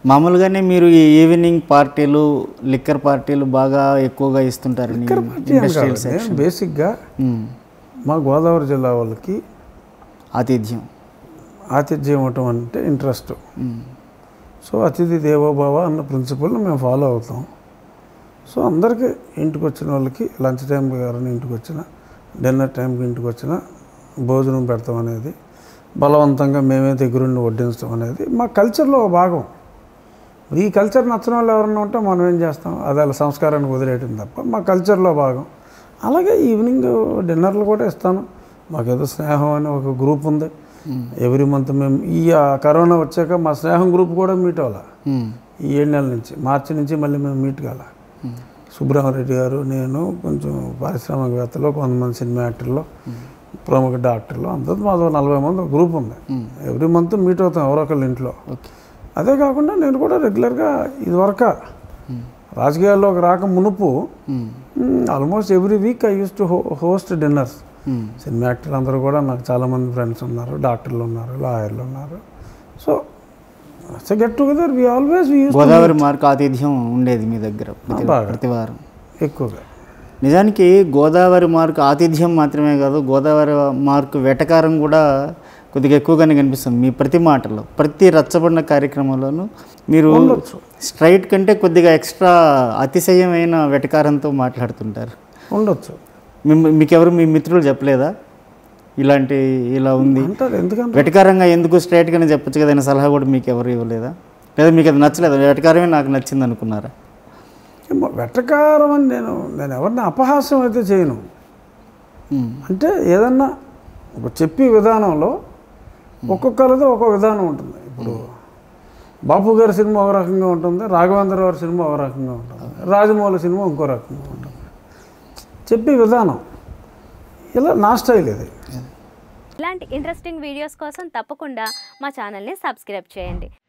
మామూలుగానే మీరు ఈ ఈవినింగ్ పార్టీలు లిక్కర్ పార్టీలు బాగా ఎక్కువగా ఇస్తుంటారు ఇండస్ట్రియల్ సెక్షన్ బేసిక్గా మా గోదావరి జిల్లా వాళ్ళకి ఆతిథ్యం ఆతిథ్యం ఇవ్వటం అంటే ఇంట్రెస్ట్ సో అతిథి దేవోభావ అన్న ప్రిన్సిపల్ని మేము ఫాలో అవుతాం సో అందరికీ ఇంటికి వచ్చిన వాళ్ళకి లంచ్ టైంకి ఎవరైనా ఇంటికి వచ్చిన డిన్నర్ టైంకి ఇంటికి వచ్చిన భోజనం పెడతాం అనేది బలవంతంగా మేమే దగ్గరుండి వడ్డించడం అనేది మా కల్చర్లో ఒక భాగం ఈ కల్చర్ నచ్చిన వాళ్ళు ఎవరన్నా ఉంటే మనం ఏం చేస్తాం అది అలా సంస్కారానికి వదిలేయటం తప్ప మా కల్చర్లో భాగం అలాగే ఈవినింగ్ డిన్నర్లు కూడా ఇస్తాను మాకేదో స్నేహం అని ఒక గ్రూప్ ఉంది ఎవ్రీ మంత్ మేము ఈ ఆ కరోనా వచ్చాక మా స్నేహం గ్రూప్ కూడా మీట్ అవ్వాల ఈ ఏడు నెలల నుంచి మార్చి నుంచి మళ్ళీ మేము మీట్ కాల సుబ్రహ్మరెడ్డి గారు నేను కొంచెం పారిశ్రామికవేత్తలు కొంతమంది సినిమా యాక్టర్లు ప్రముఖ డాక్టర్లు అందరూ మాది నలభై మంది ఒక గ్రూప్ ఉంది ఎవ్రీ మంత్ మీట్ అవుతాం ఎవరో ఒకళ్ళు ఇంట్లో ఓకే అదే కాకుండా నేను కూడా రెగ్యులర్గా ఇదివరకు రాజకీయాల్లోకి రాక మునుపు almost every week I use to host dinners cinema యాక్టర్లు అందరూ కూడా నాకు చాలామంది ఫ్రెండ్స్ ఉన్నారు డాక్టర్లు ఉన్నారు లాయర్లు ఉన్నారు so get together we always we use Godavari mark ఆతిథ్యం ఉండేది మీ దగ్గర ప్రతి- బాగా. ప్రతి వారం ఎక్కువగా నిజానికి గోదావరి మార్క్ ఆతిథ్యం మాత్రమే కాదు గోదావరి మార్క్ వెటకారం కూడా కొద్దిగా ఎక్కువగానే కనిపిస్తుంది మీ ప్రతి మాటలో ప్రతి రచ్చబడిన కార్యక్రమంలోనూ మీరు స్ట్రైట్ కంటే కొద్దిగా ఎక్స్ట్రా అతిశయమైన వెటకారంతో మాట్లాడుతుంటారు ఉండొచ్చు మిమ్- మీకెవరు మీ మిత్రులు చెప్పలేదా ఇలాంటి ఇలా ఉంది అంటారు ఎందుకంటే వెటకారంగా ఎందుకు స్ట్రైట్గానే చెప్పొచ్చు కదా అనే సలహా కూడా మీకు ఎవరు ఇవ్వలేదా లేదా మీకు అది నచ్చలేదు వెటకారమే నాకు నచ్చింది అనుకున్నారా ఏమో వెటకారం అని నేను నేను ఎవరిని అపహాస్యం అయితే చేయను మ్మ్. అంటే ఏదన్నా ఒక చెప్పే విధానంలో ఒక్కొక్కరిది ఒక్కో విధానం ఉంటుంది ఇప్పుడు బాపు గారి సినిమా ఒక రకంగా ఉంటుంది రాఘవేంద్ర గారి సినిమా ఒక రకంగా ఉంటుంది రాజమౌళి సినిమా ఇంకో రకంగా ఉంటుంది చెప్పే విధానం ఇలా నా స్టైల్ ఇది ఇలాంటి ఇంట్రెస్టింగ్ వీడియోస్ కోసం తప్పకుండా మా ఛానల్ని సబ్స్క్రైబ్ చేయండి